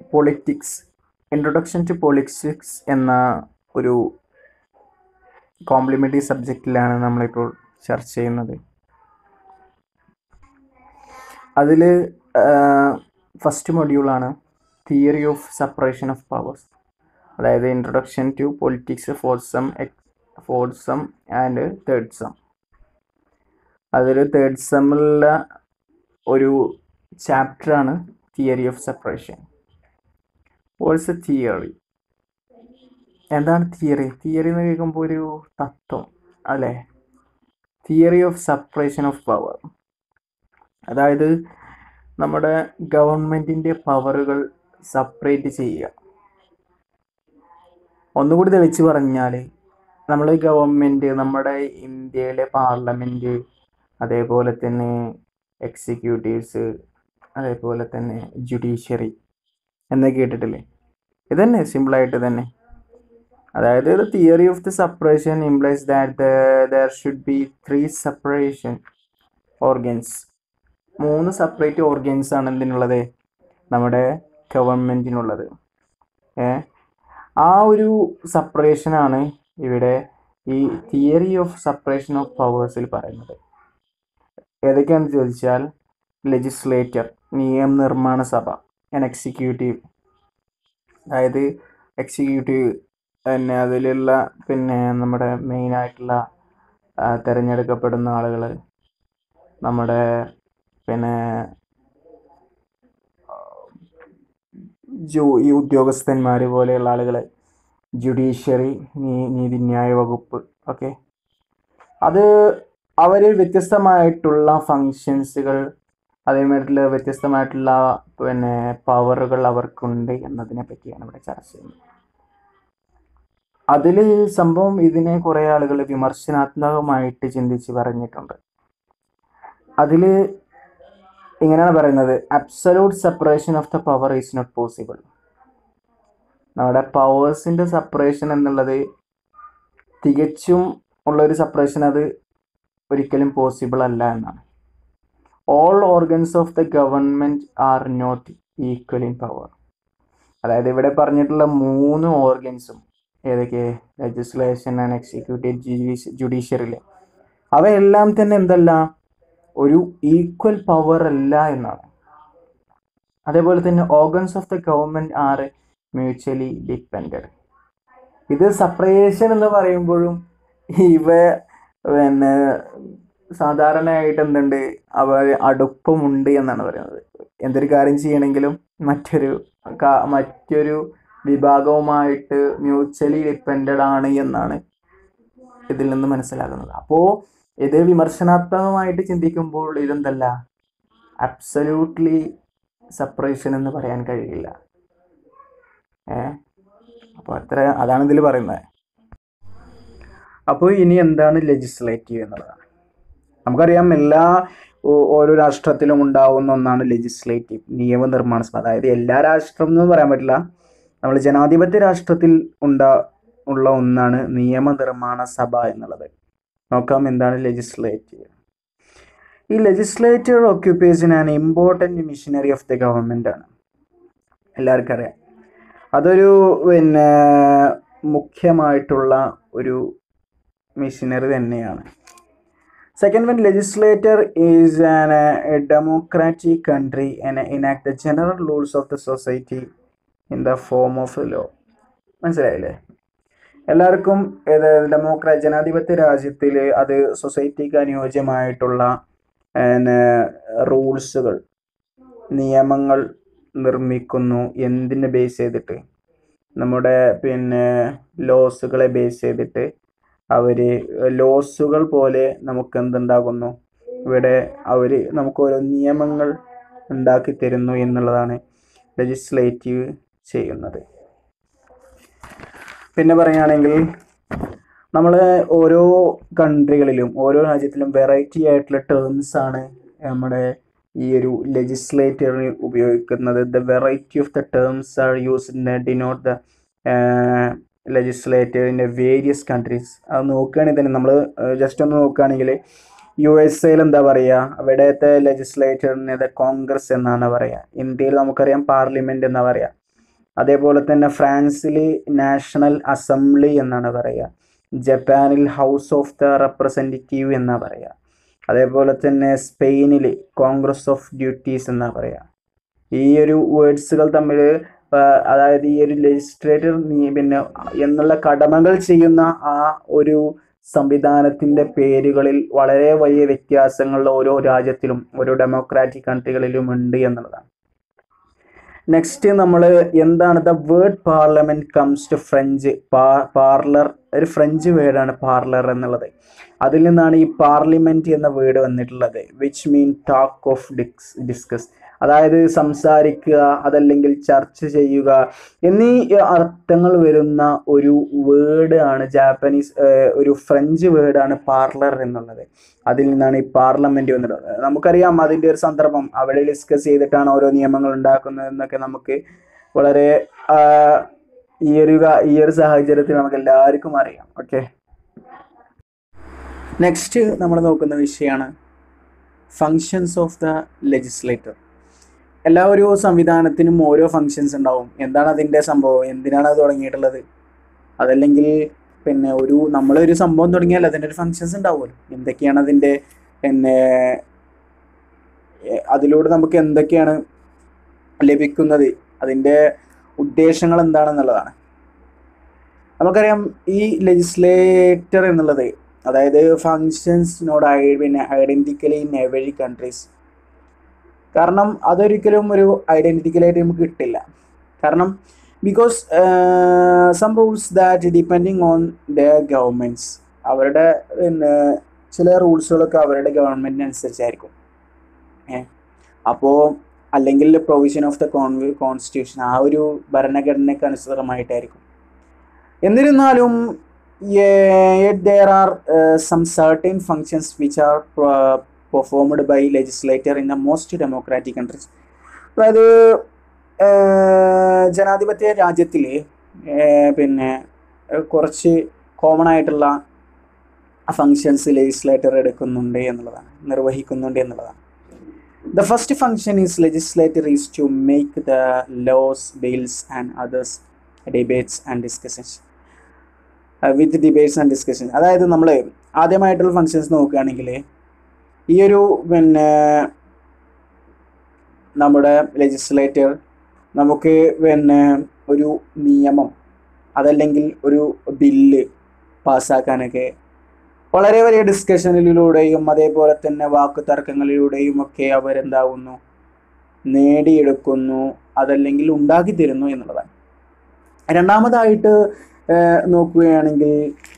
Politics introduction to politics എന്ന ഒരു complimentary സബ്ജക്റ്റിലാണ് നമ്മളിപ്പോൾ ചർച്ച ചെയ്യുന്നത് അതിൽ ഫസ്റ്റ് മൊഡ്യൂളാണ് theory of separation of powers അതായത് introduction to politics fourth sem fourth sem and third sem അതിൽ തേർഡ് സെമ്മിലുള്ള ഒരു ചാപ്റ്ററാണ് theory of separation what's a theory എന്താണ് തിയറി തിയറി എന്ന് കേൾക്കുമ്പോൾ ഒരു തത്വം അല്ലേ theory of separation of power അതായത് നമ്മുടെ ഗവൺമെൻറ്റിൻ്റെ പവറുകൾ സെപ്പറേറ്റ് ചെയ്യുക ഒന്നുകൂടി തെളിച്ച് പറഞ്ഞാൽ നമ്മൾ ഗവൺമെൻറ് നമ്മുടെ ഇന്ത്യയിലെ പാർലമെൻറ്റ് അതേപോലെ തന്നെ എക്സിക്യൂട്ടീവ്സ് അതേപോലെ തന്നെ ജുഡീഷ്യറി എന്നൊക്കെ കേട്ടിട്ടില്ലേ ഇതന്നെ സിമ്പിളായിട്ട് തന്നെ അതായത് the theory of the separation implies that there should be three separation organs മൂന്ന് സെപ്പറേറ്റ് ഓർഗൻസ് ആണ് എന്തിനുള്ളത് നമ്മുടെ ഗവൺമെൻറ്റിനുള്ളത് ഏ ആ ഒരു സെപ്പറേഷനാണ് ഇവിടെ ഈ തിയറി ഓഫ് സെപ്പറേഷൻ ഓഫ് പവേഴ്സിൽ പറയുന്നത് ഏതൊക്കെയാണെന്ന് ചോദിച്ചാൽ ലെജിസ്ലേറ്റർ നിയമനിർമ്മാണ സഭ ആൻഡ് എക്സിക്യൂട്ടീവ് അതായത് എക്സിക്യൂട്ടീവ് പിന്നെ അതിലുള്ള പിന്നെ നമ്മുടെ മെയിനായിട്ടുള്ള തിരഞ്ഞെടുക്കപ്പെടുന്ന ആളുകൾ നമ്മുടെ പിന്നെ ജോ ഈ ഉദ്യോഗസ്ഥന്മാർ പോലെയുള്ള ആളുകൾ ജുഡീഷ്യറി നീ നീതിന്യായ വകുപ്പ് ഓക്കെ അത് അവർ വ്യത്യസ്തമായിട്ടുള്ള ഫങ്ഷൻസുകൾ അതേമാതിരിയുള്ള വ്യത്യസ്തമായിട്ടുള്ള പിന്നെ പവറുകൾ അവർക്കുണ്ട് എന്നതിനെ പറ്റിയാണ് ഇവിടെ ചർച്ച ചെയ്യുന്നത് അതിൽ സംഭവം ഇതിനെ കുറേ ആളുകൾ വിമർശനാത്മകമായിട്ട് ചിന്തിച്ച് പറഞ്ഞിട്ടുണ്ട് അതിൽ ഇങ്ങനെയാണ് പറയുന്നത് absolute separation of the power is not possible നമ്മുടെ പവേഴ്സിൻ്റെ സെപ്പറേഷൻ എന്നുള്ളത് തികച്ചും ഉള്ളൊരു സെപ്പറേഷൻ അത് ഒരിക്കലും പോസിബിൾ അല്ല എന്നാണ് all organs of the government are not equal in power അതായത് ഇവിടെ പറഞ്ഞിട്ടുള്ള മൂന്ന് ഓർഗൻസും ഏതൊക്കെ ലെജിസ്ലേഷൻ ആൻഡ് എക്സിക്യൂട്ടീവ് ജുഡീഷ്യറിയിലെ അവയെല്ലാം തന്നെ എന്തല്ല ഒരു ഈക്വൽ പവർ അല്ല എന്നാണ് അതേപോലെ തന്നെ organs of the government are mutually depend ഇത് സെപ്പറേഷൻ എന്ന് പറയുമ്പോഴും ഇവ പിന്നെ സാധാരണയായിട്ട് എന്തുണ്ട് അവ അടുപ്പമുണ്ട് എന്നാണ് പറയുന്നത് എന്തൊരു കാര്യം ചെയ്യണമെങ്കിലും മറ്റൊരു മറ്റൊരു വിഭാഗവുമായിട്ട് മ്യൂച്വലി ഡിപ്പെൻഡഡ് ആണ് എന്നാണ് ഇതിൽ നിന്ന് മനസ്സിലാകുന്നത് അപ്പോൾ ഇത് വിമർശനാത്മകമായിട്ട് ചിന്തിക്കുമ്പോൾ ഇതെന്തല്ല അബ്സല്യൂട്ട്ലി സെപ്പറേഷൻ എന്ന് പറയാൻ കഴിയില്ല ഏ അപ്പോൾ അത്ര അതാണ് ഇതിൽ പറയുന്നത് അപ്പോൾ ഇനി എന്താണ് ലെജിസ്ലേറ്റീവ് എന്നുള്ളതാണ് നമുക്കറിയാം എല്ലാ ഓരോ രാഷ്ട്രത്തിലും ഉണ്ടാവുന്ന ഒന്നാണ് ലെജിസ്ലേറ്റീവ് നിയമനിർമ്മാണ സഭ അതായത് എല്ലാ രാഷ്ട്രം എന്ന് പറയാൻ പറ്റില്ല നമ്മൾ ജനാധിപത്യ രാഷ്ട്രത്തിൽ ഉണ്ടാ ഉള്ള ഒന്നാണ് നിയമനിർമ്മാണ സഭ എന്നുള്ളത് നോക്കാം എന്താണ് ലെജിസ്ലേറ്റീവ് ഈ legislative occupation an important machinery of the government ആണ് എല്ലാവർക്കും അറിയാം അതൊരു പിന്നെ മുഖ്യമായിട്ടുള്ള ഒരു മിഷനറി തന്നെയാണ് second one legislator is an a democratic country and enact the general rules of the society in the form of law മനസ്സിലായില്ലേ എല്ലാവർക്കും ഇത് ഡെമോക്രാ ജനാധിപത്യ രാജ്യത്തിൽ അത് സൊസൈറ്റിക്ക് അനുയോജ്യമായിട്ടുള്ള റൂൾസുകൾ നിയമങ്ങൾ നിർമ്മിക്കുന്നു എന്തിനെ ബേസ് ചെയ്തിട്ട് നമ്മുടെ പിന്നെ ലോസുകളെ ബേസ് ചെയ്തിട്ട് അവർ ലോസുകൾ പോലെ നമുക്ക് എന്തുണ്ടാകുന്നു ഇവിടെ അവർ നമുക്ക് ഓരോ നിയമങ്ങൾ ഉണ്ടാക്കി തരുന്നു എന്നുള്ളതാണ് ലെജിസ്ലേറ്റീവ് ചെയ്യുന്നത് പിന്നെ പറയുകയാണെങ്കിൽ നമ്മൾ ഓരോ കൺട്രികളിലും ഓരോ രാജ്യത്തിലും വെറൈറ്റി ആയിട്ടുള്ള ടേംസ് ആണ് നമ്മുടെ ഈ ഒരു ലെജിസ്ലേറ്ററിന് ഉപയോഗിക്കുന്നത് the variety of the terms are used denote the ലെജിസ്ലേറ്ററിൻ്റെ വേരിയസ് കൺട്രീസ് അത് നോക്കുകയാണെങ്കിൽ തന്നെ നമ്മൾ ജസ്റ്റ് ഒന്ന് നോക്കുകയാണെങ്കിൽ യു എസ് എയിൽ എന്താ പറയുക അവിടുത്തെ ലെജിസ്ലേറ്ററിന് കോൺഗ്രസ് എന്നാണ് പറയുക ഇന്ത്യയിൽ നമുക്കറിയാം പാർലമെൻറ്റ് എന്നാ പറയുക അതേപോലെ തന്നെ ഫ്രാൻസിൽ നാഷണൽ അസംബ്ലി എന്നാണ് പറയുക ജപ്പാനിൽ ഹൗസ് ഓഫ് ദ റെപ്രസെൻറ്റേറ്റീവ് എന്നാ പറയുക അതേപോലെ തന്നെ സ്പെയിനിൽ കോൺഗ്രസ് ഓഫ് ഡ്യൂട്ടീസ് എന്നാ പറയുക ഈ ഒരു വേർഡ്സുകൾ തമ്മിൽ അതായത് ഈ ഒരു ലെജിസ്ലേറ്റർ പിന്നെ എന്നുള്ള കടമകൾ ചെയ്യുന്ന ആ ഒരു സംവിധാനത്തിൻ്റെ പേരുകളിൽ വളരെ വലിയ വ്യത്യാസങ്ങൾ ഓരോ രാജ്യത്തിലും ഓരോ ഡെമോക്രാറ്റിക് കൺട്രികളിലും ഉണ്ട് എന്നുള്ളതാണ് നെക്സ്റ്റ് നമ്മൾ എന്താണ് the word parliament comes to French parler ഒരു ഫ്രഞ്ച് വേർഡാണ് പാർലർ എന്നുള്ളത് അതിൽ നിന്നാണ് ഈ പാർലിമെന്റ് എന്ന വേർഡ് വന്നിട്ടുള്ളത് which mean talk of dix discuss അതായത് സംസാരിക്കുക അതല്ലെങ്കിൽ ചർച്ച ചെയ്യുക എന്നീ അർത്ഥങ്ങൾ വരുന്ന ഒരു വേർഡ് ആണ് ജാപ്പനീസ് ഒരു ഫ്രഞ്ച് വേർഡാണ് പാർലർ എന്നുള്ളത് അതിൽ നിന്നാണ് ഈ പാർലമെന്റ് വന്നിട്ടുള്ളത് നമുക്കറിയാം അതിൻ്റെ ഒരു സന്ദർഭം അവിടെ ഡിസ്കസ് ചെയ്തിട്ടാണ് ഓരോ നിയമങ്ങൾ ഉണ്ടാക്കുന്നത് എന്നൊക്കെ നമുക്ക് വളരെ ഈ ഒരു ഈ ഒരു സാഹചര്യത്തിൽ നമുക്ക് എല്ലാവർക്കും അറിയാം ഓക്കെ നെക്സ്റ്റ് നമ്മൾ നോക്കുന്ന വിഷയമാണ് ഫങ്ഷൻസ് ഓഫ് ദ ലെജിസ്ലേറ്റർ എല്ലാ ഒരു സംവിധാനത്തിനും ഓരോ ഫങ്ഷൻസ് ഉണ്ടാവും എന്താണ് അതിൻ്റെ സംഭവം എന്തിനാണ് അത് തുടങ്ങിയിട്ടുള്ളത് അതല്ലെങ്കിൽ പിന്നെ ഒരു നമ്മളൊരു സംഭവം തുടങ്ങിയാൽ അതിൻ്റെ ഒരു ഫങ്ഷൻസ് ഉണ്ടാവുമല്ലോ എന്തൊക്കെയാണ് അതിൻ്റെ പിന്നെ അതിലൂടെ നമുക്ക് എന്തൊക്കെയാണ് ലഭിക്കുന്നത് അതിൻ്റെ ഉദ്ദേശങ്ങൾ എന്താണെന്നുള്ളതാണ് നമുക്കറിയാം ഈ ലെജിസ്ലേറ്റർ എന്നുള്ളത് അതായത് ഫങ്ഷൻസിനോട് പിന്നെ ഐഡൻറ്റിക്കലി ഇൻ എവരി കൺട്രീസ് കാരണം അതൊരിക്കലും ഒരു ഐഡൻറ്റിക്കലായിട്ട് നമുക്ക് കിട്ടില്ല കാരണം because some rules that depending on the governments അവരുടെ പിന്നെ ചില റൂൾസുകളൊക്കെ അവരുടെ ഗവൺമെൻറ്റിന് അനുസരിച്ചായിരിക്കും ഏ അപ്പോൾ അല്ലെങ്കിൽ provision of the con constitution ആ ഒരു ഭരണഘടനയ്ക്ക് അനുസൃതമായിട്ടായിരിക്കും എന്നിരുന്നാലും there are some certain functions which are performed by legislator in the most democratic countries അതായത് ജനാധിപത്യ രാജ്യത്തിൽ പിന്നെ കുറച്ച് കോമൺ ആയിട്ടുള്ള ഫങ്ഷൻസ് ലെജിസ്ലേറ്റർ എടുക്കുന്നുണ്ട് എന്നുള്ളതാണ് നിർവഹിക്കുന്നുണ്ട് എന്നുള്ളതാണ് the first function is legislator is to make the laws bills and others debates and discussions with debates and discussion അതായത് നമ്മൾ ആദ്യമായിട്ടുള്ള ഫങ്ഷൻസ് നോക്കുകയാണെങ്കിൽ ഈ ഒരു പിന്നെ നമ്മുടെ ലെജിസ്ലേറ്റർ നമുക്ക് പിന്നെ ഒരു നിയമം അതല്ലെങ്കിൽ ഒരു ബില്ല് പാസ്സാക്കാനൊക്കെ വളരെ വലിയ ഡിസ്കഷനിലൂടെയും അതേപോലെ തന്നെ വാക്കു തർക്കങ്ങളിലൂടെയും ഒക്കെ അവരെന്താവുന്നു നേടിയെടുക്കുന്നു അതല്ലെങ്കിൽ ഉണ്ടാക്കി തരുന്നു എന്നുള്ളതാണ് രണ്ടാമതായിട്ട് നോക്കുകയാണെങ്കിൽ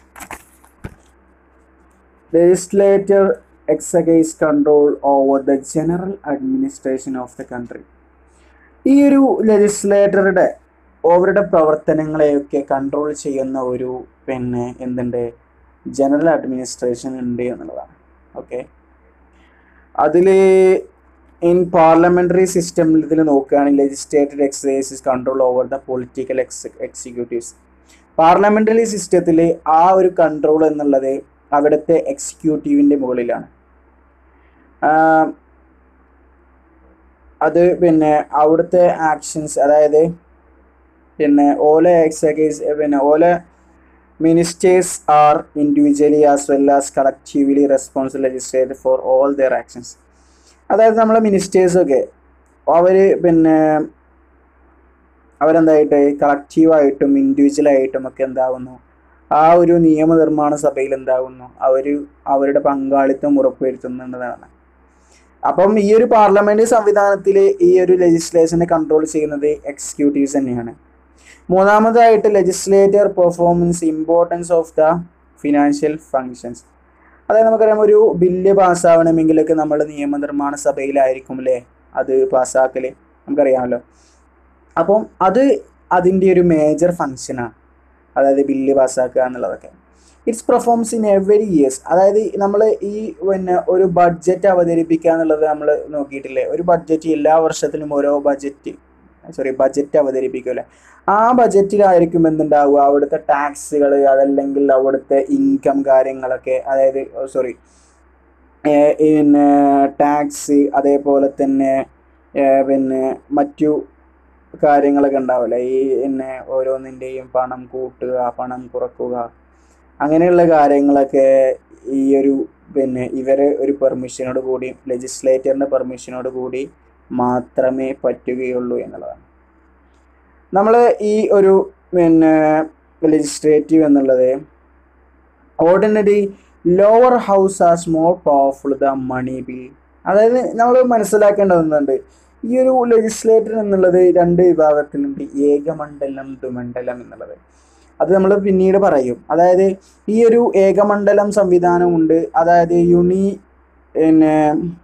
legislator exercise control over the general administration of the country ഈ ഒരു ലെജിസ്ലേറ്ററുടെ അവരുടെ പ്രവർത്തനങ്ങളെയൊക്കെ കൺട്രോൾ ചെയ്യുന്ന ഒരു പിന്നെ എന്തുണ്ട് ജനറൽ അഡ്മിനിസ്ട്രേഷൻ ഉണ്ട് എന്നുള്ളതാണ് ഓക്കെ അതിൽ ഇൻ പാർലമെൻ്ററി സിസ്റ്റം ഇതിൽ നോക്കുകയാണെങ്കിൽ legislated exercises control over the political ex executives parliamentary സിസ്റ്റത്തിൽ ആ ഒരു കൺട്രോൾ എന്നുള്ളത് അവിടുത്തെ എക്സിക്യൂട്ടീവിൻ്റെ മുകളിലാണ് അത് പിന്നെ അവിടുത്തെ ആക്ഷൻസ് അതായത് പിന്നെ ഓല എക്സൈസ് പിന്നെ ഓല ministers are individually as well as collectively responsible legislator for all their actions അതായത് നമ്മളെ മിനിസ്റ്റേഴ്സൊക്കെ അവർ പിന്നെ അവരെന്തായിട്ട് കളക്റ്റീവായിട്ടും ഇൻഡിവിജ്വലായിട്ടും ഒക്കെ എന്താവുന്നു ആ ഒരു നിയമനിർമ്മാണ സഭയിൽ എന്താകുന്നു അവർ അവരുടെ പങ്കാളിത്തം ഉറപ്പുവരുത്തുന്നുണ്ടെന്നാണ് അപ്പം ഈ ഒരു പാർലമെന്റ് സംവിധാനത്തിൽ ഈ ഒരു ലെജിസ്ലേഷനെ കൺട്രോൾ ചെയ്യുന്നത് എക്സിക്യൂട്ടീവ്സ് തന്നെയാണ് മൂന്നാമതായിട്ട് legislator performance importance of the financial functions അതായത് നമുക്കറിയാം ഒരു ബില്ല് പാസ്സാവണമെങ്കിലൊക്കെ നമ്മൾ നിയമനിർമ്മാണ സഭയിലായിരിക്കും അല്ലേ അത് പാസ്സാക്കൽ നമുക്കറിയാമല്ലോ അപ്പം അത് അതിൻ്റെ ഒരു മേജർ ഫങ്ഷനാണ് അതായത് ബില്ല് പാസ്സാക്കുക എന്നുള്ളതൊക്കെ it's performs in every years അതായത് നമ്മൾ ഈ പിന്നെ ഒരു ബഡ്ജറ്റ് അവതരിപ്പിക്കുക എന്നുള്ളത് നമ്മൾ നോക്കിയിട്ടില്ലേ ഒരു ബഡ്ജറ്റ് എല്ലാ വർഷത്തിലും ഓരോ ബഡ്ജറ്റ് സോറി ബഡ്ജറ്റ് അവതരിപ്പിക്കുമല്ലേ ആ ബഡ്ജറ്റിലായിരിക്കും എന്തുണ്ടാവുക അവിടുത്തെ ടാക്സുകൾ അതല്ലെങ്കിൽ അവിടുത്തെ ഇൻകം കാര്യങ്ങളൊക്കെ അതായത് സോറി പിന്നെ ടാക്സ് അതേപോലെ തന്നെ പിന്നെ മറ്റു കാര്യങ്ങളൊക്കെ ഉണ്ടാവില്ല ഈ പിന്നെ ഓരോന്നിൻ്റെയും പണം കൂട്ടുക പണം കുറക്കുക അങ്ങനെയുള്ള കാര്യങ്ങളൊക്കെ ഈ ഒരു പിന്നെ ഇവരെ ഒരു പെർമിഷനോട് കൂടി ലെജിസ്ലേറ്ററിൻ്റെ പെർമിഷനോട് കൂടി മാത്രമേ പറ്റുകയുള്ളൂ എന്നുള്ളതാണ് നമ്മൾ ഈ ഒരു പിന്നെ ലെജിസ്ലേറ്റീവ് എന്നുള്ളത് ordinary lower house are more powerful the money bill അതായത് നമ്മൾ മനസ്സിലാക്കേണ്ടതുണ്ട് ഈ ഒരു ലെജിസ്ലേറ്റർ എന്നുള്ളത് രണ്ട് വിഭാഗത്തിലുണ്ട് ഏകമണ്ഡലം ദ്വിമണ്ഡലം എന്നുള്ളത് അത് നമ്മൾ പിന്നീട് പറയും അതായത് ഈ ഒരു ഏകമണ്ഡലം സംവിധാനമുണ്ട് അതായത് യുണി പിന്നെ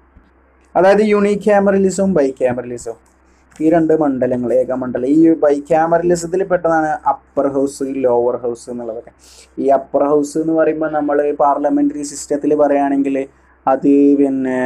അതായത് യുണി ക്യാമറലിസവും ബൈ ക്യാമറലിസവും ഈ രണ്ട് മണ്ഡലങ്ങൾ ഏകമണ്ഡലം ഈ ബൈ ക്യാമറലിസത്തിൽ പെട്ടതാണ് അപ്പർ ഹൗസ് ലോവർ ഹൗസ് എന്നുള്ളതൊക്കെ ഈ അപ്പർ ഹൗസ് എന്ന് പറയുമ്പോൾ നമ്മൾ പാർലമെൻ്ററി സിസ്റ്റത്തിൽ പറയുകയാണെങ്കിൽ അത് പിന്നെ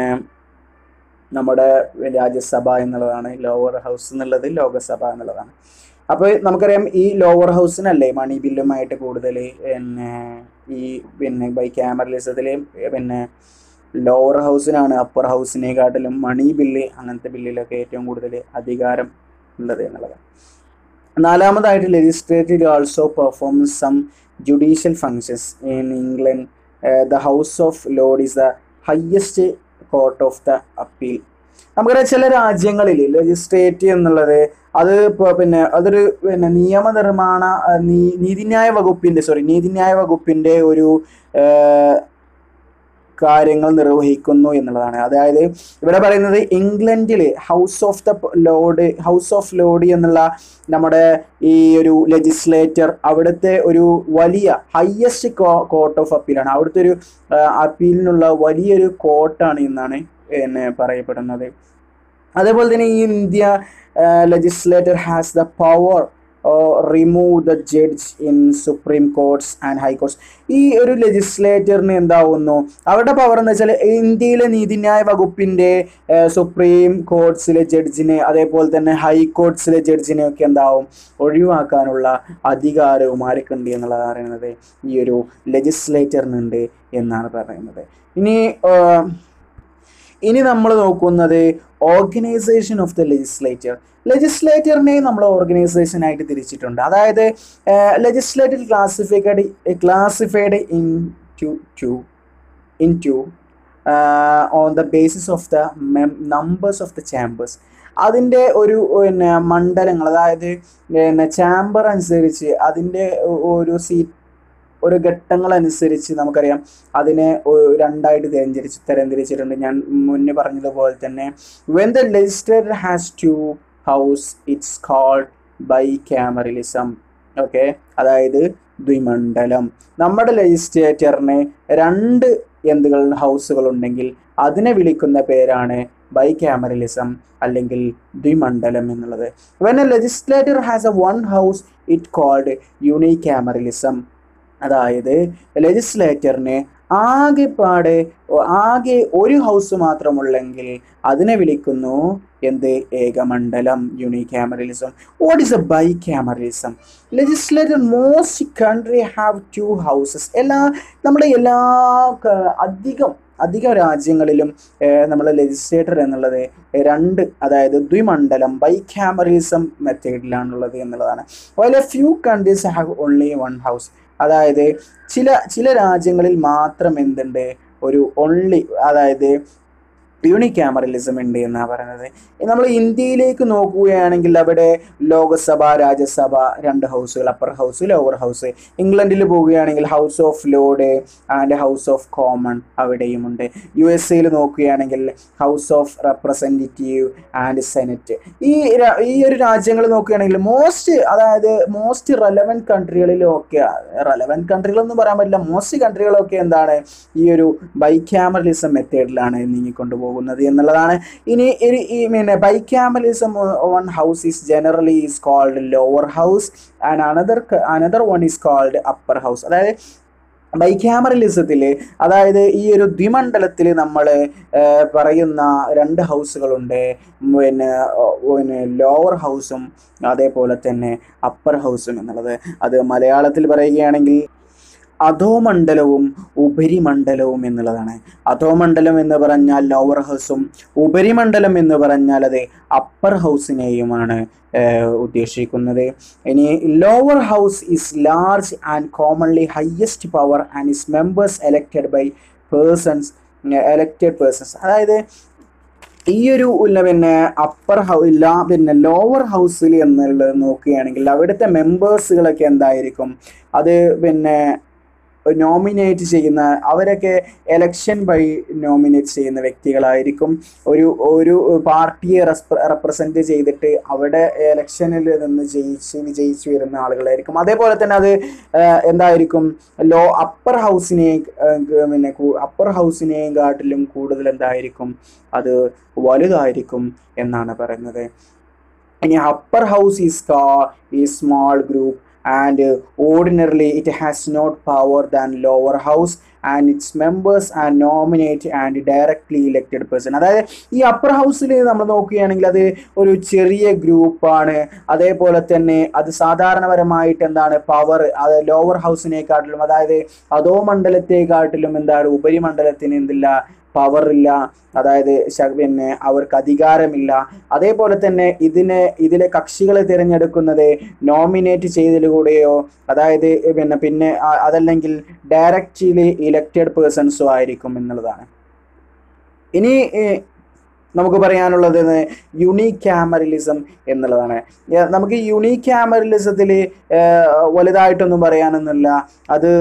നമ്മുടെ രാജ്യസഭ എന്നുള്ളതാണ് ലോവർ ഹൗസ് എന്നുള്ളത് ലോകസഭ എന്നുള്ളതാണ് അപ്പോൾ നമുക്കറിയാം ഈ ലോവർ ഹൗസിനല്ലേ മണി ബില്ലുമായിട്ട് കൂടുതൽ പിന്നെ ഈ പിന്നെ ബൈ ക്യാമറലിസത്തിൽ പിന്നെ ലോവർ ഹൗസിനാണ് അപ്പർ ഹൗസിനെക്കാട്ടിലും മണി ബില്ല് അങ്ങനത്തെ ബില്ലിലൊക്കെ ഏറ്റവും കൂടുതൽ അധികാരം ഉള്ളത് എന്നുള്ളതാണ് നാലാമതായിട്ട് legislative also perform some judicial functions in England the house of lord is the highest court of the appeal നമുക്കറിയാം ചില രാജ്യങ്ങളിൽ ലെജിസ്ലേറ്റീവ് എന്നുള്ളത് അത് ഇപ്പോൾ പിന്നെ അതൊരു പിന്നെ നിയമനിർമ്മാണ നീ- നീതിന്യായ വകുപ്പിൻ്റെ സോറി നീതിന്യായ വകുപ്പിൻ്റെ ഒരു ഏഹ്, കാര്യങ്ങൾ നിർവഹിക്കുന്നു എന്നുള്ളതാണ് അതായത് ഇവിടെ പറയുന്നത് ഇംഗ്ലണ്ടിൽ house of the lord house of lord എന്നുള്ള നമ്മുടെ ഈ ഒരു ലെജിസ്ലേറ്റർ അവിടുത്തെ ഒരു വലിയ ഹയസ്റ്റ് കോർട്ട് ഓഫ് അപ്പീലാണ് അവിടുത്തെ ഒരു അപ്പീലിനുള്ള വലിയൊരു കോർട്ടാണ് എന്നാണ് പിന്നെ പറയപ്പെടുന്നത് അതേപോലെ തന്നെ ഈ India legislator has the power remove the judge in supreme courts and high courts ഈ ഒരു ലെജിസ്ലേറ്ററിന് എന്താവുന്നു അവരുടെ പവർ എന്ന് വെച്ചാൽ ഇന്ത്യയിലെ നീതിന്യായ വകുപ്പിൻ്റെ സുപ്രീം കോർട്സിലെ ജഡ്ജിനെ അതേപോലെ തന്നെ ഹൈക്കോർട്സിലെ ജഡ്ജിനെ ഒക്കെ എന്താവും ഒഴിവാക്കാനുള്ള അധികാരവും ആർക്കുണ്ട് എന്നുള്ളതാണ് പറയുന്നത് ഈ ഒരു ലെജിസ്ലേറ്ററിനുണ്ട് എന്നാണ് പറയുന്നത് ഇനി ആ, ഇനി നമ്മൾ നോക്കുന്നത് ഓർഗനൈസേഷൻ ഓഫ് ദ ലെജിസ്ലേച്ചർ ലെജിസ്ലേറ്ററിനെ നമ്മൾ ഓർഗനൈസേഷൻ ആയിട്ട് തിരിച്ചിട്ടുണ്ട് അതായത് legislator classified classified into two in two on the basis of the numbers of the chambers അതിൻ്റെ ഒരു പിന്നെ മണ്ഡലങ്ങൾ അതായത് പിന്നെ ചാമ്പർ അനുസരിച്ച് അതിൻ്റെ ഒരു സീറ്റ് ഒരു ഘട്ടങ്ങൾ അനുസരിച്ച് നമുക്കറിയാം അതിനെ ഒ- രണ്ടായിട്ട് തരംതിരിച്ച് തരംതിരിച്ചിട്ടുണ്ട് ഞാൻ മുന്നേ പറഞ്ഞതുപോലെ തന്നെ when the legislator has two house it's called bicameralism okay അതായത് ദ്വിമണ്ഡലം നമ്മുടെ ലെജിസ്ലേറ്ററിന് രണ്ട് എന്തുകൾ ഹൗസുകൾ ഉണ്ടെങ്കിൽ അതിനെ വിളിക്കുന്ന പേരാണ് ബൈ ക്യാമറലിസം അല്ലെങ്കിൽ ദ്വിമണ്ഡലം എന്നുള്ളത് when a legislator has a one house it called unicameralism അതായത് ലെജിസ്ലേറ്ററിന് ആകെപ്പാടെ ആകെ ഒരു ഹൗസ് മാത്രമുള്ളെങ്കിൽ അതിനെ വിളിക്കുന്നു എന്ത് ഏകമണ്ഡലം unicameralism what is a bicameralism legislator most country have two houses എല്ലാ നമ്മുടെ എല്ലാ ക- അധികം അധികം രാജ്യങ്ങളിലും നമ്മുടെ ലെജിസ്ലേറ്റർ എന്നുള്ളത് രണ്ട് അതായത് ദ്വിമണ്ഡലം ബൈ ക്യാമറലിസം മെത്തേഡിലാണുള്ളത് എന്നുള്ളതാണ് while a few countries have only one house അതായത് ചില ചില രാജ്യങ്ങളിൽ മാത്രം എന്തുണ്ട് ഒരു ഓൺലി അതായത് യൂണിക് ക്യാമറലിസം ഉണ്ട് എന്നാണ് പറയുന്നത് നമ്മൾ ഇന്ത്യയിലേക്ക് നോക്കുകയാണെങ്കിൽ അവിടെ ലോകസഭ രാജ്യസഭ രണ്ട് ഹൗസുകൾ അപ്പർ ഹൗസ് ലോവർ ഹൗസ് ഇംഗ്ലണ്ടിൽ പോവുകയാണെങ്കിൽ house of lord and house of common അവിടെയുമുണ്ട് യു എസ് എയിൽ നോക്കുകയാണെങ്കിൽ house of representative and senate ഈ ര- ഈ ഒരു രാജ്യങ്ങൾ നോക്കുകയാണെങ്കിൽ മോസ്റ്റ് അതായത് മോസ്റ്റ് റെലവൻറ്റ് കൺട്രികളിലൊക്കെ റെലവൻറ്റ് കൺട്രികളൊന്നും പറയാൻ പറ്റില്ല മോസ്റ്റ് കൺട്രികളൊക്കെ എന്താണ് ഈ ഒരു ബൈക്യാമറലിസം മെത്തേഡിലാണ് നീങ്ങിക്കൊണ്ടു പോകുന്നത് എന്നുള്ളതാണ് ഇനി ഒരു- ഈ പിന്നെ bicameralism one house is generally is called lower house and another another one is called upper house അതായത് ബൈക്യാമറലിസത്തിൽ അതായത് ഈ ഒരു ദ്വിമണ്ഡലത്തിൽ നമ്മൾ പറയുന്ന രണ്ട് ഹൗസുകളുണ്ട് പിന്നെ ഓ, പിന്നെ ലോവർ ഹൗസും അതേപോലെ തന്നെ അപ്പർ ഹൗസും എന്നുള്ളത് അത് മലയാളത്തിൽ പറയുകയാണെങ്കിൽ അധോമണ്ഡലവും ഉപരിമണ്ഡലവും എന്നുള്ളതാണ് അധോമണ്ഡലം എന്ന് പറഞ്ഞാൽ ലോവർ ഹൗസും ഉപരിമണ്ഡലം എന്ന് പറഞ്ഞാൽ അത് അപ്പർ ഹൗസിനെയുമാണ് ഏഹ്, ഉദ്ദേശിക്കുന്നത് ഇനി lower house is large and commonly highest power and is members elected by persons elected persons അതായത് ഈ ഒരു ഉള്ള പിന്നെ അപ്പർ ഹൗ ഇല്ല പിന്നെ ലോവർ ഹൗസിൽ എന്നുള്ളത് നോക്കുകയാണെങ്കിൽ അവിടുത്തെ മെമ്പേഴ്സുകളൊക്കെ എന്തായിരിക്കും അത് പിന്നെ നോമിനേറ്റ് ചെയ്യുന്ന അവരൊക്കെ എലക്ഷൻ വഴി നോമിനേറ്റ് ചെയ്യുന്ന വ്യക്തികളായിരിക്കും ഒരു ഒരു പാർട്ടിയെ റെപ്രസെന്റ് ചെയ്തിട്ട് അവിടെ ഇലക്ഷനിൽ നിന്ന് ജയിച്ച് വിജയിച്ചു വരുന്ന ആളുകളായിരിക്കും അതേപോലെ തന്നെ അത് ഏഹ്, എന്തായിരിക്കും ലോ അപ്പർ ഹൗസിനെ പിന്നെ അപ്പർ ഹൗസിനെയും കാട്ടിലും കൂടുതൽ എന്തായിരിക്കും അത് വലുതായിരിക്കും എന്നാണ് പറയുന്നത് ഇനി അപ്പർ ഹൗസ് ഈസ് കാ ഈ small group and ordinarily it has not power than lower house and it's members and nominate and directly elected person അതായത് ഈ അപ്പർ ഹൗസിൽ നമ്മൾ നോക്കുകയാണെങ്കിൽ അത് ഒരു ചെറിയ ഗ്രൂപ്പാണ് അതേപോലെ തന്നെ അത് സാധാരണപരമായിട്ട് എന്താണ് പവർ അത് ലോവർ ഹൗസിനെക്കാട്ടിലും അതായത് അധോ മണ്ഡലത്തെക്കാട്ടിലും എന്താണ് ഉപരിമണ്ഡലത്തിന് എന്തില്ല പവർ ഇല്ല അതായത് ശ- പിന്നെ അവർക്ക് അധികാരമില്ല അതേപോലെ തന്നെ ഇതിനെ ഇതിലെ കക്ഷികളെ തിരഞ്ഞെടുക്കുന്നത് നോമിനേറ്റ് ചെയ്തതിലൂടെയോ അതായത് പിന്നെ പിന്നെ അ- അതല്ലെങ്കിൽ ഡയറക്റ്റ്ലി ഇലക്റ്റഡ് പേഴ്സൺസോ ആയിരിക്കും എന്നുള്ളതാണ് ഇനി ഏഹ്, നമുക്ക് പറയാനുള്ളത് യുണീക്ക് ക്യാമറലിസം എന്നുള്ളതാണ് ഏഹ്, നമുക്ക് യുണീക്ക് ക്യാമറലിസത്തിൽ വലുതായിട്ടൊന്നും പറയാനൊന്നുമില്ല അത്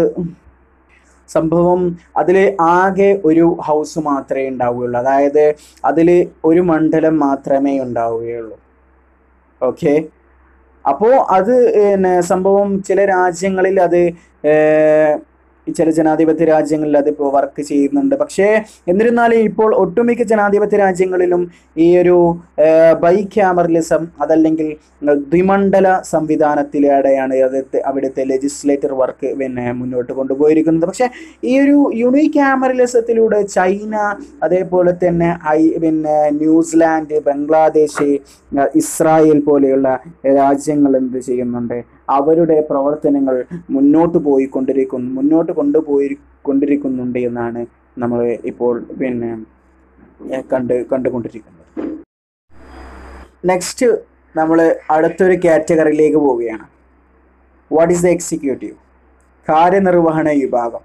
സംഭവം അതിൽ ആകെ ഒരു ഹൗസ് മാത്രമേ ഉണ്ടാവുകയുള്ളൂ അതായത് അതിൽ ഒരു മണ്ഡലം മാത്രമേ ഉണ്ടാവുകയുള്ളൂ ഓക്കെ അപ്പോൾ അത് പിന്നെ സംഭവം ചില രാജ്യങ്ങളിൽ അത് ഏഹ്, ചില ജനാധിപത്യ രാജ്യങ്ങളിൽ അത് ഇപ്പോൾ വർക്ക് ചെയ്യുന്നുണ്ട് പക്ഷേ എന്നിരുന്നാലും ഇപ്പോൾ ഒട്ടുമിക്ക ജനാധിപത്യ രാജ്യങ്ങളിലും ഈ ഒരു ബൈ ക്യാമറലിസം അതല്ലെങ്കിൽ ദ്വിമണ്ഡല സംവിധാനത്തിലൂടെയാണ് അത് അവിടുത്തെ ലെജിസ്ലേറ്റർ വർക്ക് പിന്നെ മുന്നോട്ട് കൊണ്ടുപോയിരിക്കുന്നത് പക്ഷേ ഈ ഒരു യൂണിക് ക്യാമറലിസത്തിലൂടെ ചൈന അതേപോലെ തന്നെ ഐ പിന്നെ ന്യൂസിലാൻഡ് ബംഗ്ലാദേശ് ഏഹ് ഇസ്രായേൽ പോലെയുള്ള രാജ്യങ്ങൾ എന്ത് ചെയ്യുന്നുണ്ട് അവരുടെ പ്രവർത്തനങ്ങൾ മുന്നോട്ട് പോയിക്കൊണ്ടിരിക്കുന്നു മുന്നോട്ട് കൊണ്ടുപോയി കൊണ്ടിരിക്കുന്നുണ്ട് എന്നാണ് നമ്മൾ ഇപ്പോൾ പിന്നെ ഏഹ് കണ്ട് കണ്ടുകൊണ്ടിരിക്കുന്നത് നെക്സ്റ്റ് നമ്മൾ അടുത്തൊരു കാറ്റഗറിയിലേക്ക് പോവുകയാണ് വാട്ട് ഈസ് ദ എക്സിക്യൂട്ടീവ് കാര്യനിർവഹണ വിഭാഗം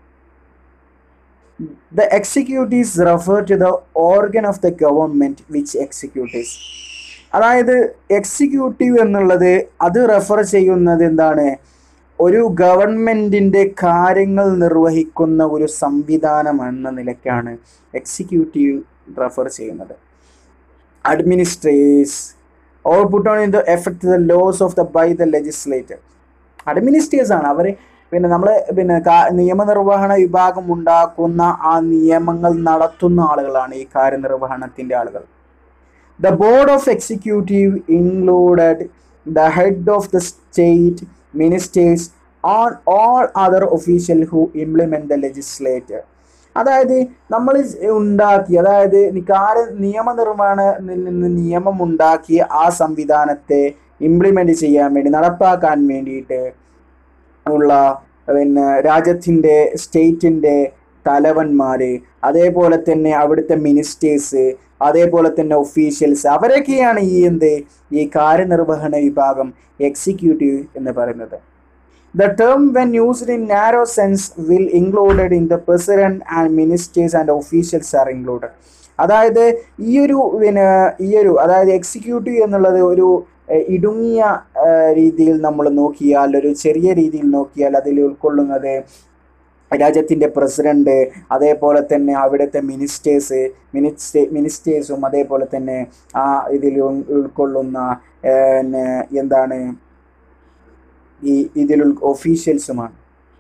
The executives refer to the organ of the government which executives. അതായത് എക്സിക്യൂട്ടീവ് എന്നുള്ളത് അത് റെഫർ ചെയ്യുന്നത് എന്താണ് ഒരു ഗവൺമെന്റിന്റെ കാര്യങ്ങൾ നിർവഹിക്കുന്ന ഒരു സംവിധാനം എന്ന നിലയ്ക്കാണ് എക്സിക്യൂട്ടീവ് റെഫർ ചെയ്യുന്നത് administrates or put on in the effect the laws of the by the legislator administrators ആണ് അവർ പിന്നെ നമ്മൾ പിന്നെ കാ- നിയമനിർവഹണ വിഭാഗം ഉണ്ടാക്കുന്ന ആ നിയമങ്ങൾ നടത്തുന്ന ആളുകളാണ് ഈ കാര്യനിർവഹണത്തിന്റെ ആളുകൾ the board of executive included the head of the state ministers on all other official who implement the legislator അതായത് നമ്മൾ ഉണ്ടാക്കി അതായത് നിക്കാര നിയമനിർമ്മാണത്തിൽ നിന്ന് നിയമം ഉണ്ടാക്കിയ ആ സംവിധാനത്തെ ഇംപ്ലിമെന്റ് ചെയ്യാൻ വേണ്ടി നടപ്പാക്കാൻ വേണ്ടിയിട്ട് ഉള്ള പിന്നെ രാജ്യത്തിൻ്റെ സ്റ്റേറ്റിൻ്റെ തലവന്മാര് അതേപോലെ തന്നെ അവിടുത്തെ മിനിസ്റ്റേഴ്സ് അതേപോലെ തന്നെ ഒഫീഷ്യൽസ് അവരൊക്കെയാണ് ഈ എന്ത് ഈ കാര്യനിർവഹണ വിഭാഗം എക്സിക്യൂട്ടീവ് എന്ന് പറയുന്നത് The term, when used in narrow sense, will included in the president and ministers and officials are included. അതായത് ഈ ഒരു പിന്നെ ഈ ഒരു അതായത് എക്സിക്യൂട്ടീവ് എന്നുള്ളത് ഒരു എഹ്, ഇടുങ്ങിയ ഏഹ്, രീതിയിൽ നമ്മൾ നോക്കിയാൽ ഒരു ചെറിയ രീതിയിൽ നോക്കിയാൽ അതിൽ ഉൾക്കൊള്ളുന്നത് രാജ്യത്തിൻ്റെ പ്രസിഡന്റ് അതേപോലെ തന്നെ അവിടുത്തെ മിനിസ്റ്റേഴ്സ് മിനിസ്റ്റേ മിനിസ്റ്റേഴ്സും അതേപോലെ തന്നെ ആ ഇതിൽ ഉൾ- ഉൾക്കൊള്ളുന്ന ഏഹ്, പിന്നെ എന്താണ് ഈ ഇതിൽ ഒഫീഷ്യൽസുമാണ്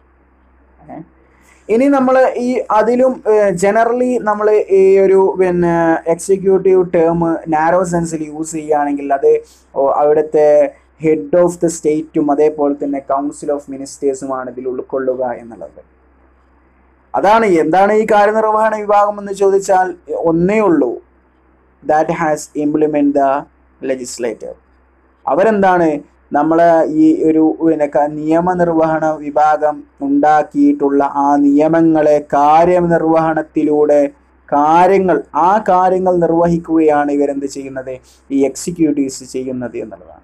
ഏ? ഇനി നമ്മൾ ഈ അതിലും ജനറലി നമ്മൾ ഈ ഒരു പിന്നെ എക്സിക്യൂട്ടീവ് ടേം നാരോ സെൻസിൽ യൂസ് ചെയ്യുകയാണെങ്കിൽ അത് ഓ- അവിടുത്തെ ഹെഡ് ഓഫ് ദ സ്റ്റേറ്റും അതേപോലെ തന്നെ കൗൺസിൽ ഓഫ് മിനിസ്റ്റേഴ്സുമാണ് ഇതിൽ ഉൾക്കൊള്ളുക എന്നുള്ളത് അതാണ് എന്താണ് ഈ കാര്യനിർവഹണ വിഭാഗം എന്ന് ചോദിച്ചാൽ ഒന്നേ ഉള്ളൂ that has implement the legislator അവരെന്താണ് നമ്മൾ ഈ ഒരു പിന്നെ ക- നിയമനിർവഹണ വിഭാഗം ഉണ്ടാക്കിയിട്ടുള്ള ആ നിയമങ്ങളെ കാര്യനിർവഹണത്തിലൂടെ കാര്യങ്ങൾ ആ കാര്യങ്ങൾ നിർവഹിക്കുകയാണ് ഇവരെന്ത് ചെയ്യുന്നത് ഈ എക്സിക്യൂട്ടീവ്സ് ചെയ്യുന്നത് എന്നുള്ളതാണ്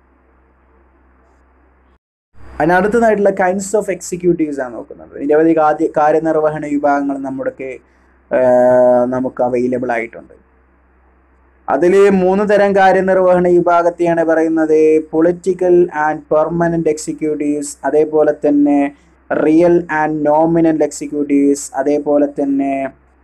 അതിനടുത്തതായിട്ടുള്ള കൈൻഡ്സ് ഓഫ് എക്സിക്യൂട്ടീവ്സ് ആണ് നോക്കുന്നത് നിരവധി ആദ്യ കാര്യനിർവഹണ വിഭാഗങ്ങൾ നമ്മുടെ നമുക്ക് അവൈലബിൾ ആയിട്ടുണ്ട് അതിൽ മൂന്ന് തരം കാര്യനിർവഹണ വിഭാഗത്തെയാണ് പറയുന്നത് പൊളിറ്റിക്കൽ ആൻഡ് പെർമനന്റ് എക്സിക്യൂട്ടീവ്സ് അതേപോലെ തന്നെ റിയൽ ആൻഡ് നോമിനൽ എക്സിക്യൂട്ടീവ്സ് അതേപോലെ തന്നെ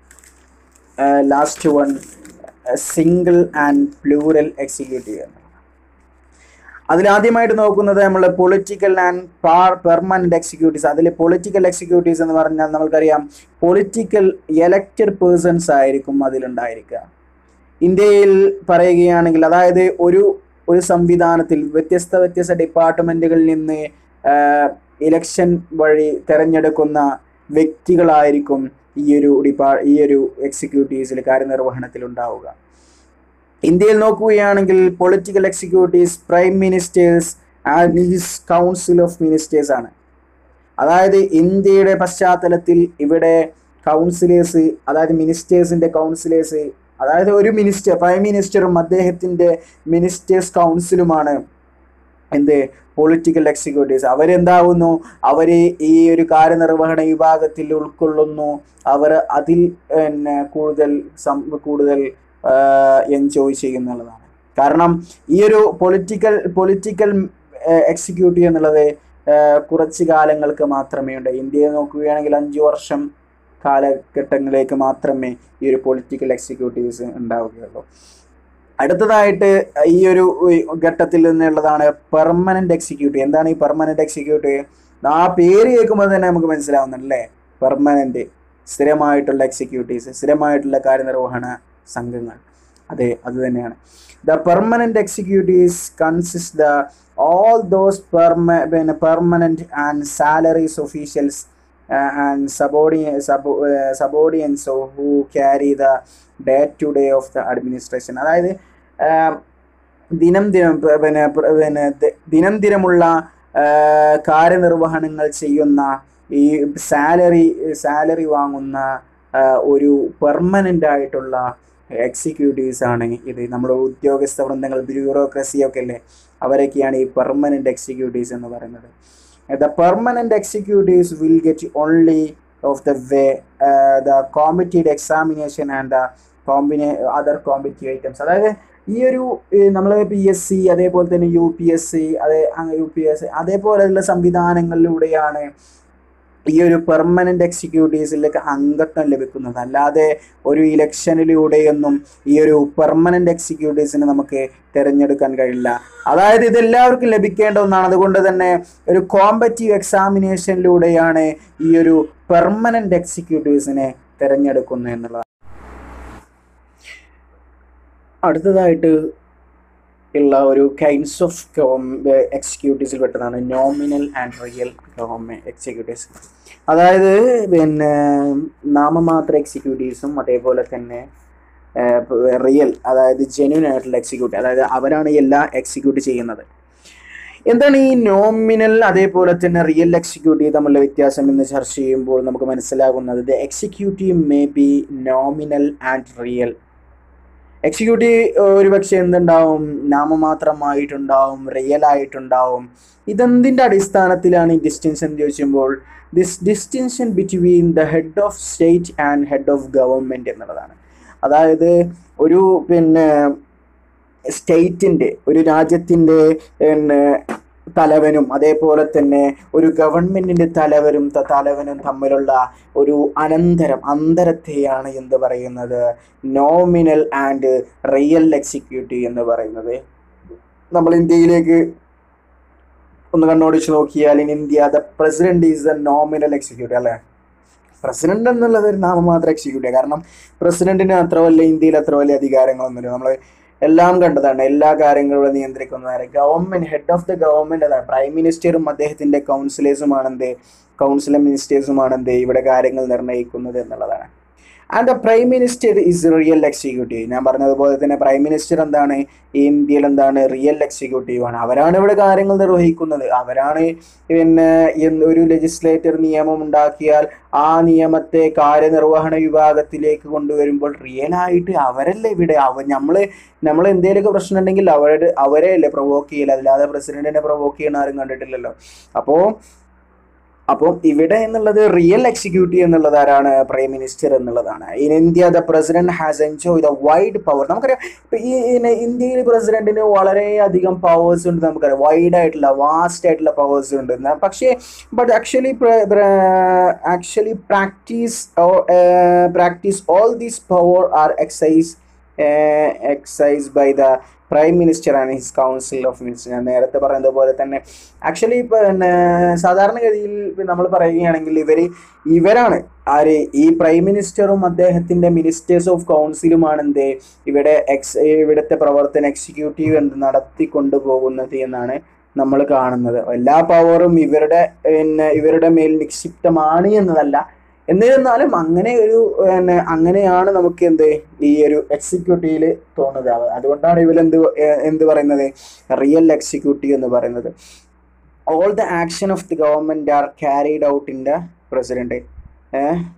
last one single and plural executive അതിലാദ്യമായിട്ട് നോക്കുന്നത് നമ്മൾ political and par permanent executives അതിൽ പൊളിറ്റിക്കൽ എക്സിക്യൂട്ടീവ്സ് എന്ന് പറഞ്ഞാൽ നമുക്കറിയാം പൊളിറ്റിക്കൽ എലക്റ്റഡ് പേഴ്സൺസ് ആയിരിക്കും അതിലുണ്ടായിരിക്കുക ഇന്ത്യയിൽ പറയുകയാണെങ്കിൽ അതായത് ഒരു ഒരു സംവിധാനത്തിൽ വ്യത്യസ്ത വ്യത്യസ്ത ഡിപ്പാർട്ട്മെന്റുകളിൽ നിന്ന് ഇലക്ഷൻ വഴി തിരഞ്ഞെടുക്കുന്ന വ്യക്തികളായിരിക്കും ഈ ഒരു ഡിപ്പാ ഈ ഒരു എക്സിക്യൂട്ടീവ്സിൽ കാര്യനിർവഹണത്തിൽ ഉണ്ടാവുക ഇന്ത്യയിൽ നോക്കുകയാണെങ്കിൽ political executives prime ministers and his council of ministers ആണ് അതായത് ഇന്ത്യയുടെ പശ്ചാത്തലത്തിൽ ഇവിടെ കൗൺസിലേഴ്സ് അതായത് മിനിസ്റ്റേഴ്സിന്റെ കൗൺസിലേഴ്സ് അതായത് ഒരു മിനിസ്റ്റർ പ്രൈം മിനിസ്റ്ററും അദ്ദേഹത്തിന്റെ മിനിസ്റ്റേഴ്സ് കൗൺസിലുമാണ് എന്ത് പൊളിറ്റിക്കൽ എക്സിക്യൂട്ടീവ്സ് അവരെന്താവുന്നു അവർ ഈ ഒരു കാര്യനിർവഹണ വിഭാഗത്തിൽ ഉൾക്കൊള്ളുന്നു അവർ അതിൽ പിന്നെ കൂടുതൽ സം കൂടുതൽ എൻജോയ് ചെയ്യുന്നുള്ളതാണ് കാരണം ഈ ഒരു പൊളിറ്റിക്കൽ പൊളിറ്റിക്കൽ എക്സിക്യൂട്ടീവ് എന്നുള്ളത് കുറച്ച് കാലങ്ങൾക്ക് മാത്രമേ ഉണ്ട് ഇന്ത്യയെ നോക്കുകയാണെങ്കിൽ അഞ്ച് വർഷം കാലഘട്ടങ്ങളിലേക്ക് മാത്രമേ ഈ ഒരു പൊളിറ്റിക്കൽ എക്സിക്യൂട്ടീവ്സ് ഉണ്ടാവുകയുള്ളൂ അടുത്തതായിട്ട് ഈ ഒരു ഘട്ടത്തിൽ നിന്നുള്ളതാണ് പെർമനന്റ് എക്സിക്യൂട്ടീവ് എന്താണ് ഈ പെർമനന്റ് എക്സിക്യൂട്ടീവ് ആ പേര് കേൾക്കുമ്പോൾ തന്നെ നമുക്ക് മനസ്സിലാവുന്നുണ്ടല്ലേ പെർമനന്റ് സ്ഥിരമായിട്ടുള്ള എക്സിക്യൂട്ടീവ്സ് സ്ഥിരമായിട്ടുള്ള കാര്യനിർവഹണ സംഘങ്ങൾ അതെ അത് തന്നെയാണ് the permanent executives consist the all those perma പിന്നെ permanent and salaries officials and subordi subordinates who carry the day to day of the administration അതായത് ദിനം ദിനം പിന്നെ പിന്നെ ദിനം ദിനമുള്ള കാര്യനിർവഹണങ്ങൾ ചെയ്യുന്ന ഈ സാലറി സാലറി വാങ്ങുന്ന ഒരു പെർമനൻ്റ് ആയിട്ടുള്ള എക്സിക്യൂട്ടീവ്സ് ആണ് ഇത് നമ്മുടെ ഉദ്യോഗസ്ഥ വൃന്ദങ്ങൾ ബ്യൂറോക്രസി ഒക്കെ അല്ലേ അവരൊക്കെയാണ് ഈ പെർമനൻ്റ് എക്സിക്യൂട്ടീവ്സ് എന്ന് പറയുന്നത് the permanent executives will get only of the way the competitive examination and the combine other competitive items അതായത് ഈ ഒരു നമ്മൾ പി എസ് സി അതേപോലെ തന്നെ യു പി എസ് സി അതേ യു പി എസ് സി അതേപോലെയുള്ള സംവിധാനങ്ങളിലൂടെയാണ് ഈ ഒരു പെർമനന്റ് എക്സിക്യൂട്ടീവ്സിലേക്ക് അംഗത്വം ലഭിക്കുന്നത് അല്ലാതെ ഒരു ഇലക്ഷനിലൂടെയൊന്നും ഈ ഒരു പെർമനന്റ് എക്സിക്യൂട്ടീവ്സിനെ നമുക്ക് തിരഞ്ഞെടുക്കാൻ കഴിയില്ല അതായത് ഇത് എല്ലാവർക്കും ലഭിക്കേണ്ട ഒന്നാണ് അതുകൊണ്ട് തന്നെ ഒരു കോമ്പറ്റീവ് എക്സാമിനേഷനിലൂടെയാണ് ഈ ഒരു പെർമനന്റ് എക്സിക്യൂട്ടീവ്സിനെ തിരഞ്ഞെടുക്കുന്നത് എന്നുള്ളതാണ് അടുത്തതായിട്ട് ഉള്ള ഒരു കൈൻഡ്സ് ഓഫ് എക്സിക്യൂട്ടീവ്സിൽ പെട്ടതാണ് nominal and real government executives അതായത് പിന്നെ നാമമാത്ര എക്സിക്യൂട്ടീവ്സും അതേപോലെ തന്നെ റിയൽ അതായത് ജെന്യൂൻ ആയിട്ടുള്ള എക്സിക്യൂട്ടീവ് അതായത് അവരാണ് എല്ലാ എക്സിക്യൂട്ട് ചെയ്യുന്നത് എന്താണ് ഈ നോമിനൽ അതേപോലെ തന്നെ റിയൽ എക്സിക്യൂട്ടീവ് തമ്മിലുള്ള വ്യത്യാസം എന്ന് ചർച്ച ചെയ്യുമ്പോൾ നമുക്ക് മനസ്സിലാകുന്നത് the executive may be nominal and real executive ഒരു പക്ഷേ എന്തുണ്ടാവും നാമമാത്രമായിട്ടുണ്ടാവും റിയൽ ആയിട്ടുണ്ടാവും ഇതെന്തിൻ്റെ അടിസ്ഥാനത്തിലാണ് ഈ ഡിസ്റ്റിൻഷൻ എന്ന് ചോദിക്കുമ്പോൾ this distinction between the head of state and head of government എന്നുള്ളതാണ് അതായത് ഒരു പിന്നെ സ്റ്റേറ്റിൻ്റെ ഒരു രാജ്യത്തിൻ്റെ പിന്നെ തലവനും അതേപോലെ തന്നെ ഒരു ഗവൺമെൻറ്റിൻ്റെ തലവരും തലവനും തമ്മിലുള്ള ഒരു അനന്തരം അന്തരത്തെയാണ് എന്ത് പറയുന്നത് നോമിനൽ ആൻഡ് റിയൽ എക്സിക്യൂട്ടീവ് എന്ന് പറയുന്നത് നമ്മൾ ഇന്ത്യയിലേക്ക് ഒന്ന് കണ്ണോടിച്ച് നോക്കിയാൽ in India the president is the nominal executive അല്ലേ പ്രസിഡന്റ് എന്നുള്ളത് ഒരു നാമമാത്ര എക്സിക്യൂട്ടീവ് കാരണം പ്രസിഡന്റിന് അത്ര വലിയ ഇന്ത്യയിൽ അത്ര വലിയ അധികാരങ്ങളൊന്നുമില്ല നമ്മൾ എല്ലാം കണ്ടതാണ് എല്ലാ കാര്യങ്ങളും നിയന്ത്രിക്കുന്നതാണ് government head of the government അതാണ് പ്രൈം മിനിസ്റ്ററും അദ്ദേഹത്തിന്റെ കൗൺസിലേഴ്സുമാണ് എന്ത് കൗൺസിലർ മിനിസ്റ്റേഴ്സുമാണ് എന്ത് ഇവിടെ കാര്യങ്ങൾ നിർണ്ണയിക്കുന്നത് എന്നുള്ളതാണ് and the prime minister is real executive ഞാൻ പറഞ്ഞതുപോലെ തന്നെ പ്രൈം മിനിസ്റ്റർ എന്താണ് ഈ ഇന്ത്യയിൽ എന്താണ് റിയൽ എക്സിക്യൂട്ടീവ് ആണ് അവരാണ് ഇവിടെ കാര്യങ്ങൾ നിർവഹിക്കുന്നത് അവരാണ് പിന്നെ എന്ത് ഒരു ലെജിസ്ലേറ്റർ നിയമം ഉണ്ടാക്കിയാൽ ആ നിയമത്തെ കാര്യനിർവഹണ വിഭാഗത്തിലേക്ക് കൊണ്ടുവരുമ്പോൾ റിയൽ ആയിട്ട് അവരല്ലേ ഇവിടെ അവ നമ്മൾ നമ്മൾ എന്തെങ്കിലുമൊക്കെ പ്രശ്നം ഉണ്ടെങ്കിൽ അവരുടെ അവരെ അല്ലേ പ്രൊവോക്ക് ചെയ്യില്ല അല്ലാതെ പ്രസിഡന്റിനെ പ്രൊവോക്ക് ചെയ്യണ ആരും കണ്ടിട്ടില്ലല്ലോ അപ്പോൾ അപ്പോൾ ഇവിടെ എന്നുള്ളത് റിയൽ എക്സിക്യൂട്ടീവ് എന്നുള്ളത് ആരാണ് പ്രൈം മിനിസ്റ്റർ എന്നുള്ളതാണ് in India the president has enjoy the wide power നമുക്കറിയാം ഇപ്പൊ ഈ ഇന്ന് ഇന്ത്യയിൽ പ്രസിഡന്റിന് വളരെയധികം പവേഴ്സ് ഉണ്ട് നമുക്കറിയാം വൈഡ് ആയിട്ടുള്ള വാസ്റ്റ് ആയിട്ടുള്ള പവേഴ്സ് ഉണ്ട് എന്നാ പക്ഷേ but actually actually practice practice all these power are excise excise by the prime minister and his council of minister ഞാൻ നേരത്തെ പറയുന്നത് പോലെ തന്നെ ആക്ച്വലി പിന്നെ സാധാരണഗതിയിൽ നമ്മൾ പറയുകയാണെങ്കിൽ ഇവർ ഇവരാണ് ആര് ഈ പ്രൈം മിനിസ്റ്ററും അദ്ദേഹത്തിന്റെ മിനിസ്റ്റേഴ്സ് ഓഫ് കൗൺസിലുമാണ് എന്ത് ഇവിടെ എക്സ് ഇവിടുത്തെ പ്രവർത്തനം എക്സിക്യൂട്ടീവ് എന്ത് നടത്തിക്കൊണ്ടു പോകുന്നത് എന്നാണ് നമ്മൾ കാണുന്നത് എല്ലാ പവറും ഇവരുടെ പിന്നെ ഇവരുടെ മേൽ നിക്ഷിപ്തമാണ് എന്നതല്ല എന്നിരുന്നാലും അങ്ങനെ ഒരു പിന്നെ അങ്ങനെയാണ് നമുക്ക് എന്ത് ഈ ഒരു എക്സിക്യൂട്ടീവിൽ തോന്നുന്നത് അവ- അതുകൊണ്ടാണ് ഇവരെന്ത് ഏഹ് എന്ത് പറയുന്നത് റിയൽ എക്സിക്യൂട്ടീവ് എന്ന് പറയുന്നത് all the action of the government are carried out in the president